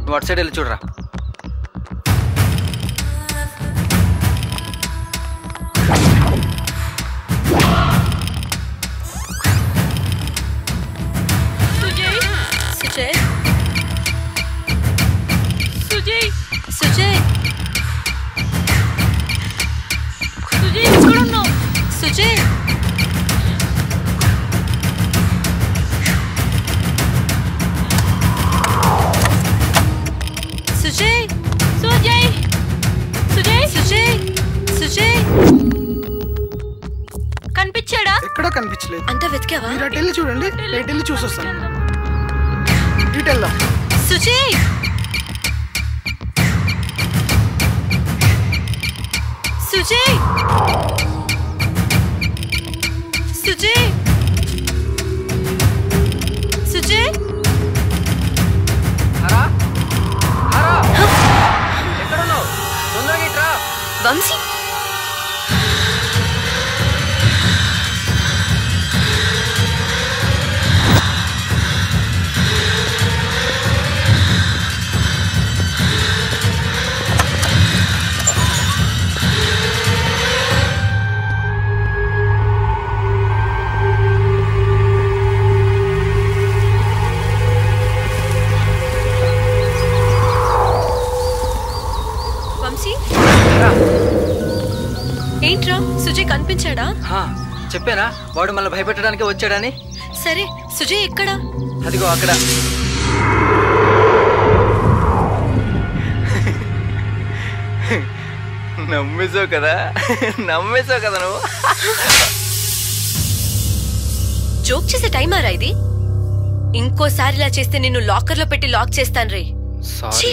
నువ్వు అటు సైడ్ వెళ్ళి చూడరా సుజయ్ సుజయ్ సుజయ్ సుజయ్ సుజయ్ ఎక్కడున్నావు సుజయ్ సుజయ్ సుజయ్ సుజయ్ సుజయ్ సుజయ్ కనిపించాడా ఎక్కడా కనిపించలేదు అంత వెతికావా మీరు అటు వెళ్ళి చూడండి నేను ఇటు వెళ్ళి చూసొస్తాను ఇటు వెళ్దాం సుజయ్ సుజయ్ సుజయ్ సుజయ్ హరా హరా ఎక్కడున్నావు తొందరగా ఇట్రా వంశీ వంశీ హరా ఏంట్రా సుజయ్ కనిపించాడా హా, చెప్పానా వాడు మళ్ళీ భయపెట్టడానికి వచ్చాడని సరే సుజయ్ ఎక్కడా అదిగో అక్కడ నమ్మేసావు కదా నమ్మేసావు కదా నువ్వు జోక్ చేసే టైమారా ఇది ఇంకోసారి ఇలా చేస్తే నిన్ను లాకర్ లో పెట్టి లాక్ చేస్తాను రే సారీ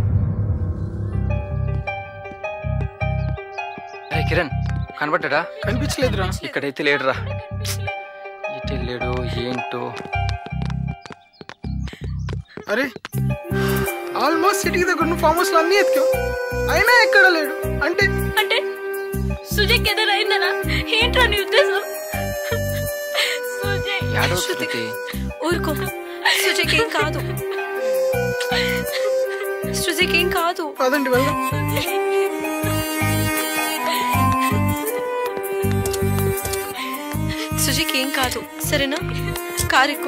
ఏ కిరణ్ కనబడ్డా కనిపించలేదురా ఇక్కడైతే లేడురా ఇటు వెళ్ళాడు ఏంటో అరే ఆల్మోస్ట్ సిటీకి దగ్గర ఉన్న ఫామ్ హౌస్ లో అన్ని ఎత్తుకో అయినా ఎక్కడ లేడు అంటే అంటే సుజయ్కి ఏదైనా అయిందనా ఏంట్రా నీ ఉద్దేశం సుజయ్ యాడో శృతి. శృతి ఊరుకో సుజయ్కి ఏం కాదు సుజయ్కి ఏం కాదు పదండి వెళ్దాం సుజయ్కి ఏం కాదు సరేనా కారు ఎక్కు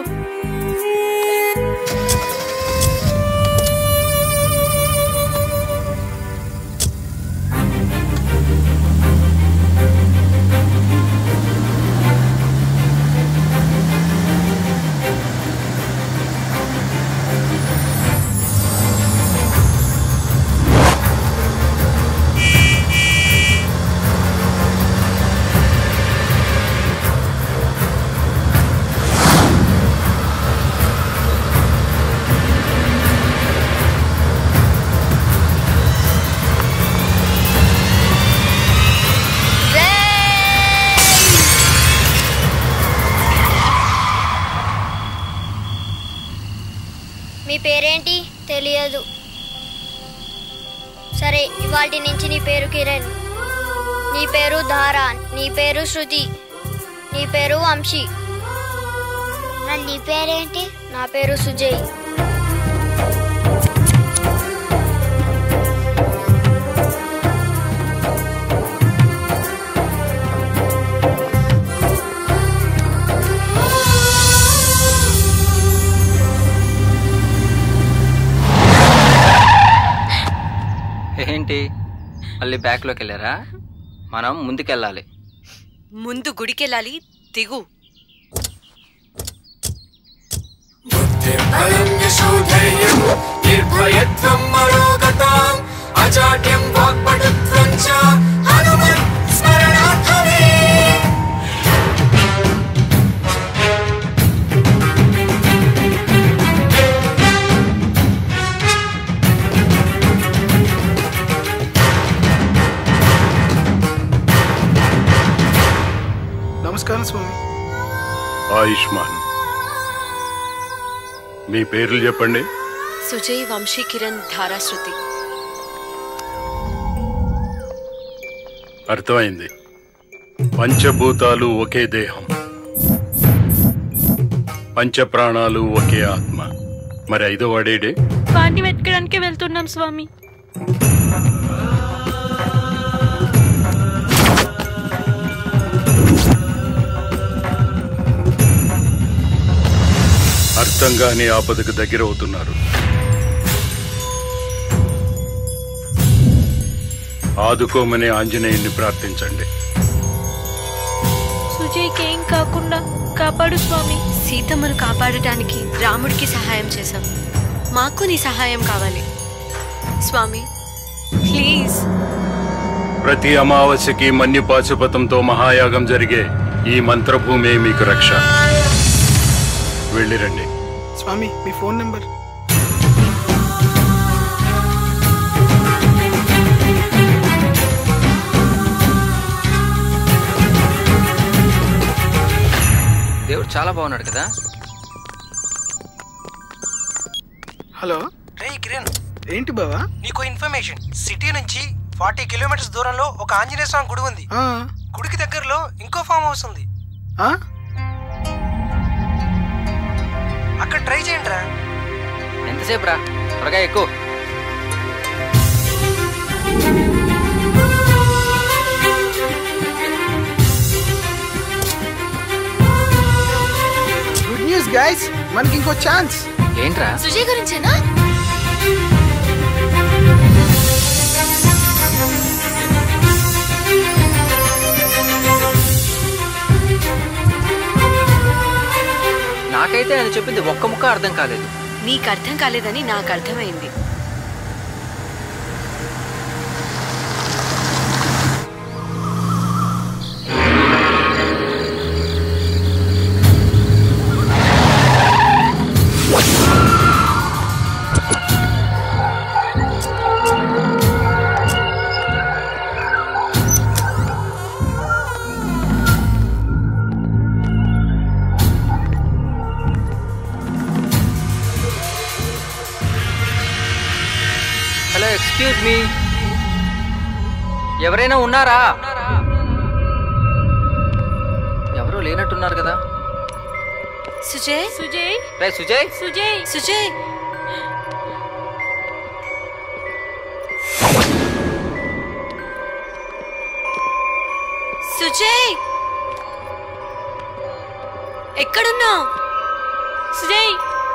మీ పేరేంటి తెలియదు సరే ఇవాటి నుంచి నీ పేరు కిరణ్ నీ పేరు ధార నీ పేరు శృతి నీ పేరు వంశీ మరి నీ పేరేంటి నా పేరు సుజయ్ ఏంటి మళ్ళీ బ్యాక్లోకి వెళ్ళారా మనం ముందుకెళ్ళాలి ముందు గుడికెళ్ళాలి దిగు అరణ్యశౌధైర్యం నిర్భయత్వం మరోగతాం అజాడ్యం వాగ్పటుత్వం చ హనుమత్ స్మరణార్థమే నమస్కారం స్వామి ఆయుష్మాన్ మీ పేర్లు చెప్పండి సుజయ్ వంశీ కిరణ్ ధారా శృతి అర్థమైంది పంచభూతాలు ఒకే దేహం పంచప్రాణాలు ఒకే ఆత్మ మరి ఐదో వాడేడే వాడిని వెతకడానికి వెళ్తున్నాం స్వామి అర్థం కాని ఆపదకు దగ్గర అవుతున్నారు ఆదుకోమని ఆంజనేయుణ్ణి ప్రార్థించండి సుజయ్కి ఏం కాకుండా కాపాడు స్వామి సీతమ్మను కాపాడటానికి రాముడికి సహాయం చేశాం మాకు నీ సహాయం కావాలి స్వామి ప్లీజ్ ప్రతి అమావాస్యకి మన్యుపాశుపతంతో మహాయాగం జరిగే ఈ మంత్రభూమే మీకు రక్ష వెళ్ళిరండి స్వామి మీ ఫోన్ నెంబర్ దేవుడు చాలా బాగున్నాడు కదా హలో రే కిరణ్ ఏంటి బావా నీకు ఇన్ఫర్మేషన్ సిటీ నుంచి ఫార్టీ కిలోమీటర్స్ దూరంలో ఒక ఆంజనేయ స్వామి గుడి ఉంది ఆ, గుడికి దగ్గరలో ఇంకో ఫామ్ హౌస్ ఉంది ఆ? అక్కడ ట్రై చేయండి రా ఎంతసేపు రా త్వరగా ఎక్కువ గుడ్ న్యూస్ గైస్ మనకి ఇంకో ఛాన్స్ ఏంట్రా సుజయ్ గురించేనా నాకైతే ఆయన చెప్పింది ఒక్క ముక్క అర్థం కాలేదు నీకు అర్థం కాలేదని నాకు అర్థమైంది హలో ఎక్స్క్యూజ్ మీ ఎవరైనా ఉన్నారా ఎవరు లేనట్టున్నారు కదా సుజయ్ సుజయ్ రే సుజయ్ సుజయ్ సుజయ్ సుజయ్ ఎక్కడున్నావు సుజయ్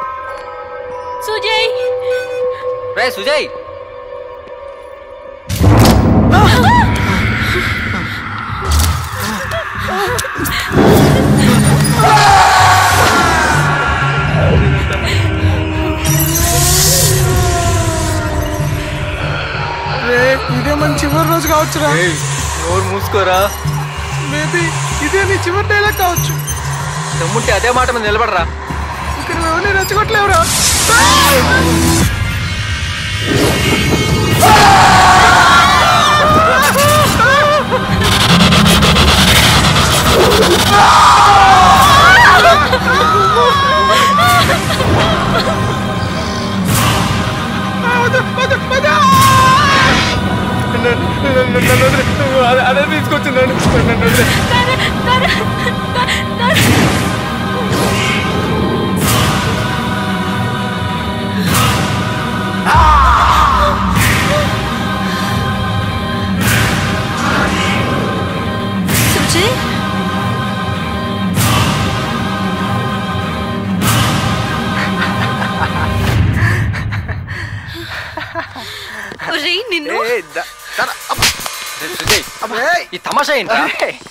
సుజయ్ రే సుజయ్ రే ఇదే మన చివరి రోజు కావచ్చురా నోరు మూసుకోరా మేబీ ఇదే నీ చివరి డైలాగ్ కావచ్చు దమ్ముంటే అదే మాట మీద నిలబడరా ఇక్కడ ఎవరిని రెచ్చగొట్టలేవురా అదే తీసుకొచ్చిందండి సుజయ్ ఒరేయ్, నిన్ను సుజయ్ ఏయ్! ఈ తమాషా ఏంట్రా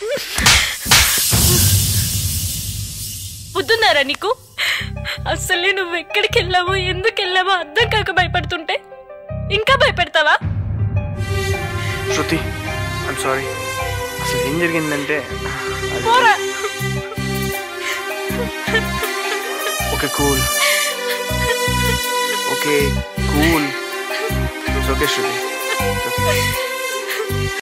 బుద్ధున్నారా నీకు అసలే నువ్వు ఎక్కడికి వెళ్ళావో ఎందుకు వెళ్ళావో అర్థం కాక భయపడుతుంటే ఇంకా భయపెడతావా శృతి ఐమ్ సారీ అసలు ఏం జరిగిందంటే అది- పోరా okay cool okay cool okay Shruti It's okay.